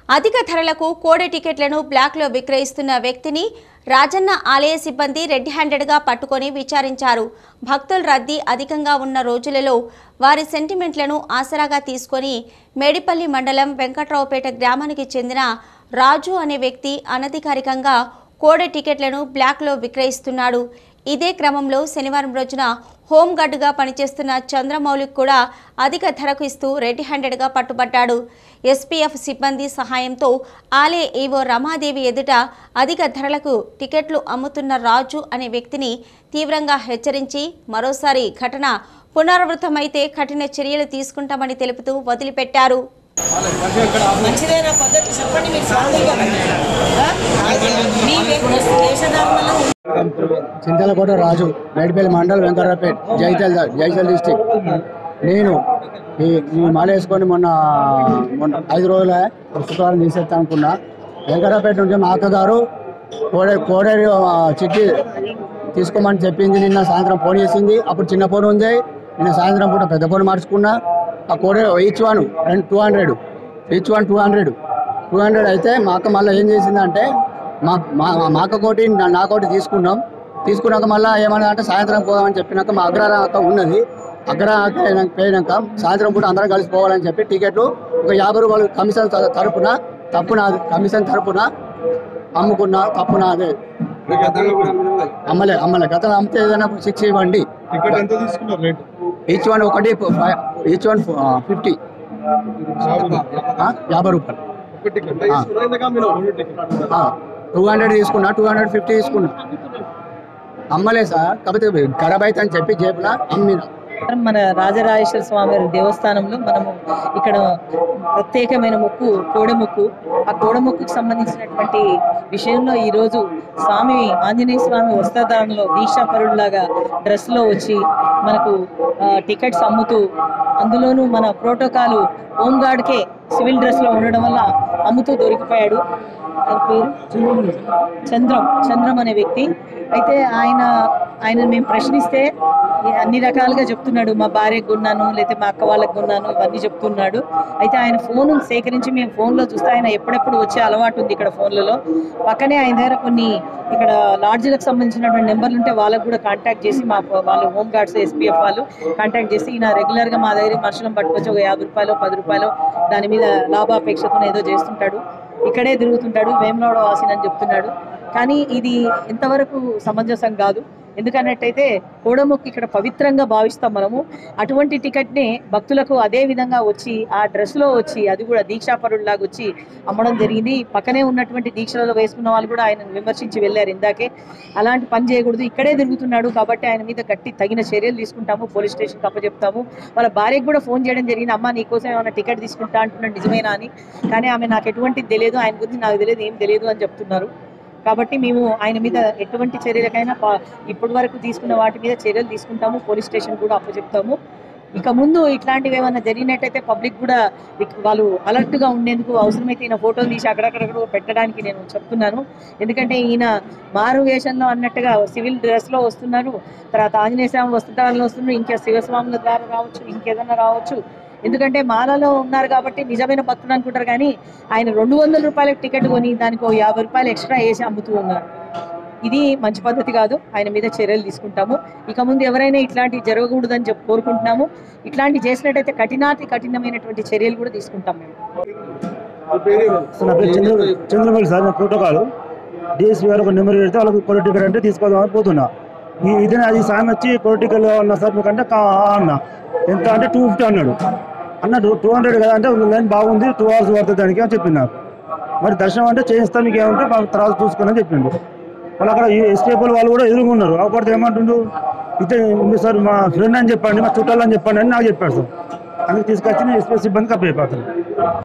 అధిక ధరలకు కోడె టికెట్లను బ్లాక్లో విక్రయిస్తున్న వ్యక్తిని రాజన్న ఆలయ సిబ్బంది రెడ్ హ్యాండెడ్గా పట్టుకొని విచారించారు భక్తుల రద్దీ అధికంగా ఉన్న రోజులలో వారి సెంటిమెంట్లను ఆసరాగా తీసుకొని మేడిపల్లి మండలం వెంకట్రావుపేట గ్రామానికి చెందిన రాజు అనే వ్యక్తి అనధికారికంగా కోడె టికెట్లను బ్లాక్లో విక్రయిస్తున్నాడు ఇదే క్రమంలో శనివారం రోజున హోంగార్డుగా పనిచేస్తున్న చంద్రమౌళికి కూడా అధిక ధరకు ఇస్తూ రెడ్ హ్యాండెడ్గా పట్టుబడ్డాడు ఎస్పీఎఫ్ సిబ్బంది సహాయంతో ఆలయ ఈవో రమాదేవి ఎదుట అధిక ధరలకు టికెట్లు అమ్ముతున్న రాజు అనే వ్యక్తిని తీవ్రంగా హెచ్చరించి మరోసారి ఘటన పునరావృతమైతే కఠిన చర్యలు తీసుకుంటామని తెలుపుతూ వదిలిపెట్టారు మంచిదైన పద్ధతి చెప్పండి మీరు స్వామిగా మీ వేషధారణలో చింతలకోట రాజు మేడిపల్లి మండల్ వెంకటరాపేట్ జైతల్ జైతల్ డిస్టిక్ నేను ఈ ఈ మాల వేసుకొని మొన్న మొన్న ఐదు రోజుల శుక్రవారం తీసేస్తా అనుకున్నా వెంకటరాపేట నుంచి మా అక్కగారు కోడే కోడేరు ఆ, చిట్టి తీసుకోమని చెప్పింది నిన్న సాయంత్రం ఫోన్ చేసింది అప్పుడు చిన్న ఫోన్ ఉంది నిన్న సాయంత్రం పూట పెద్ద ఫోన్ మార్చుకున్నా ఆ కోడే ఈచ్ వన్ రెండు two hundred each one two hundred two hundred అయితే మా అక్క మళ్ళీ ఏం చేసిందంటే మా మా మా అక్క కోటి నా- నా కోటి తీసుకున్నాం తీసుకున్నాక మళ్ళీ ఏమన్నా అంటే సాయంత్రం పోదామని చెప్పినాక మా అగ్ర అక్క ఉన్నది అగ్ర అక్క అయినాక పోయినాక సాయంత్రం పూట అందరం కలిసి పోవాలని చెప్పి టికెట్లు ఒక యాభై రూపాయలు కమిషన్ త- తరపున తప్పున అది కమిషన్ తరపున అమ్ముకున్నా తప్పున అదే అమ్మలే అమ్మలే గతంలో అమ్మితే ఏదైనా శిక్ష ఇవ్వండి టికెట్ ఎంత తీసుకున్నారు రేట్ ఈచ్ వన్ ఒకటి ఈచ్ వన్ ఫిఫ్టీ యాభై రూపాయలు ఒక టికెట్ తీసుకున్నాక మీరు రెండు టికెట్ టూ హండ్రెడ్ తీసుకున్నా టూ హండ్రెడ్ ఫిఫ్టీ తీసుకున్నా అమ్మలే సార్ కాకపోతే ఖరాబ్ అయితే అని చెప్పి జేబులా అమ్మిన మన రాజరాజేశ్వర స్వామి వారి దేవస్థానంలో మనము ఇక్కడ ప్రత్యేకమైన మొక్కు కోడెమొక్కు ఆ కోడెమొక్కుకు సంబంధించినటువంటి విషయంలో ఈరోజు స్వామి ఆంజనేయ స్వామి వస్త్రధారణలో దీక్షాపరుడిలాగా డ్రెస్లో వచ్చి మనకు ఆ, టికెట్స్ అమ్ముతూ అందులోనూ మన ప్రోటోకాలు హోంగార్డ్కే సివిల్ డ్రెస్లో ఉండడం వల్ల అమ్ముతూ దొరికిపోయాడు ఆయన పేరు చంద్రం చంద్రం అనే వ్యక్తి అయితే ఆయన ఆయన మేము ప్రశ్నిస్తే అన్ని రకాలుగా చెప్తున్నాడు మా భార్యకు కొన్నాను లేకపోతే మా అక్క వాళ్ళకి కొన్నాను ఇవన్నీ చెప్తున్నాడు అయితే ఆయన ఫోన్ సేకరించి మేము ఫోన్లో చూస్తే ఆయన ఎప్పుడెప్పుడు వచ్చే అలవాటు ఉంది ఇక్కడ ఫోన్లలో పక్కనే ఆయన దగ్గర కొన్ని ఇక్కడ లాడ్జీలకు సంబంధించినటువంటి నెంబర్లు ఉంటే వాళ్ళకు కూడా కాంటాక్ట్ చేసి మా వాళ్ళు హోమ్ గార్డ్స్ ఎస్పీఎఫ్ వాళ్ళు కాంటాక్ట్ చేసి ఈయన రెగ్యులర్గా మా దగ్గర మనుషులను పట్టుకొచ్చి ఒక యాభై రూపాయలు పది రూపాయలు దాని మీద లాభాపేక్షతో ఏదో చేస్తుంటాడు ఇక్కడే తిరుగుతుంటాడు వేమలవాడ వాసిని అని చెప్తున్నాడు కానీ ఇది ఎంతవరకు సమంజసం కాదు ఎందుకన్నట్టయితే కోడముక్కు ఇక్కడ పవిత్రంగా భావిస్తాం మనము అటువంటి టికెట్ని భక్తులకు అదే విధంగా వచ్చి ఆ డ్రెస్లో వచ్చి అది కూడా దీక్షాపరుడిలాగా వచ్చి అమ్మడం జరిగింది పక్కనే ఉన్నటువంటి దీక్షలలో వేసుకున్న వాళ్ళు కూడా ఆయన విమర్శించి వెళ్ళారు ఇందాకే అలాంటి పని చేయకూడదు ఇక్కడే తిరుగుతున్నాడు కాబట్టి ఆయన మీద గట్టి తగిన చర్యలు తీసుకుంటాము పోలీస్ స్టేషన్కి అప్పచెప్తాము వాళ్ళ భార్యకు కూడా ఫోన్ చేయడం జరిగింది అమ్మ నీకోసం ఏమైనా టికెట్ తీసుకుంటా అంటున్నాడు నిజమేనా అని కానీ ఆమె నాకు ఎటువంటిది తెలియదు ఆయన గురించి నాకు తెలియదు ఏం తెలియదు అని చెప్తున్నారు కాబట్టి మేము ఆయన మీద ఎటువంటి చర్యలకైనా పా- ఇప్పటి వరకు తీసుకున్న వాటి మీద చర్యలు తీసుకుంటాము పోలీస్ స్టేషన్ కూడా అప్పచెప్తాము ఇక ముందు ఇట్లాంటివి ఏమైనా జరిగినట్టయితే పబ్లిక్ కూడా ఇక్- వాళ్ళు alert గా ఉండేందుకు అవసరమైతే ఈయన ఫోటోలు తీసి అక్కడక్కడ పెట్టడానికి నేను చెప్తున్నాను ఎందుకంటే ఈయన మారు వేషంలో అన్నట్టుగా సివిల్ డ్రెస్లో వస్తున్నారు తర్వాత ఆంజనేయ స్వామి వస్తుంటారని వస్తున్నారు ఇంకా శివస్వాముల ద్వారా రావచ్చు ఇంకేదన్నా రావచ్చు ఎందుకంటే మాలలో ఉన్నారు కాబట్టి నిజమైన భక్తులు అనుకుంటారు కానీ ఆయన రెండు వందల రూపాయలకు టికెట్ కొని దానికి ఓ యాభై రూపాయలు ఎక్స్ట్రా వేసి అమ్ముతూ ఉన్నారు ఇది మంచి పద్ధతి కాదు ఆయన మీద చర్యలు తీసుకుంటాము ఇక ముందు ఎవరైనా ఇట్లాంటివి జరగకూడదని చెప్పి కోరుకుంటున్నాము ఇట్లాంటి చేసినట్టయితే కఠినాతి కఠినమైనటువంటి చర్యలు కూడా తీసుకుంటాం మేము నా పేరు చంద్ర చంద్రమౌళి సార్ నా ప్రోటోకాల్ డిఎస్పీ గారు ఒక నెంబర్ పెడితే వాళ్ళకి పొలిటికల్ అంటే తీసుకోదామని పోతున్నా ఈ ఇదే అది సాయం వచ్చి పొలిటికల్ అన్న సార్ మీకంటే కా అన్న ఎంత అంటే టూ ఫిఫ్టీ అన్నాడు అన్న టూ హండ్రెడ్ కదా అంటే లైన్ బాగుంది టూ అవర్స్ పడుతుంది దానికి అని చెప్పింది నాకు మరి దర్శనం అంటే చేయిస్తాం మీకు ఏమంటే మాకు తర్వాత చూసుకుని చెప్పిండు వాళ్ళు అక్కడ ఎస్పీఎఫ్ వాళ్ళు కూడా ఎదురుకున్నారు అప్పటితో ఏమంటుండు ఇదే ఉంది సార్ మా ఫ్రెండ్ అని చెప్పండి మా చుట్టాలని చెప్పండి అని నాకు చెప్పాడు సార్ అందుకు తీసుకొచ్చి ఎస్పీ సిబ్బందికి అప్పచెప్పాను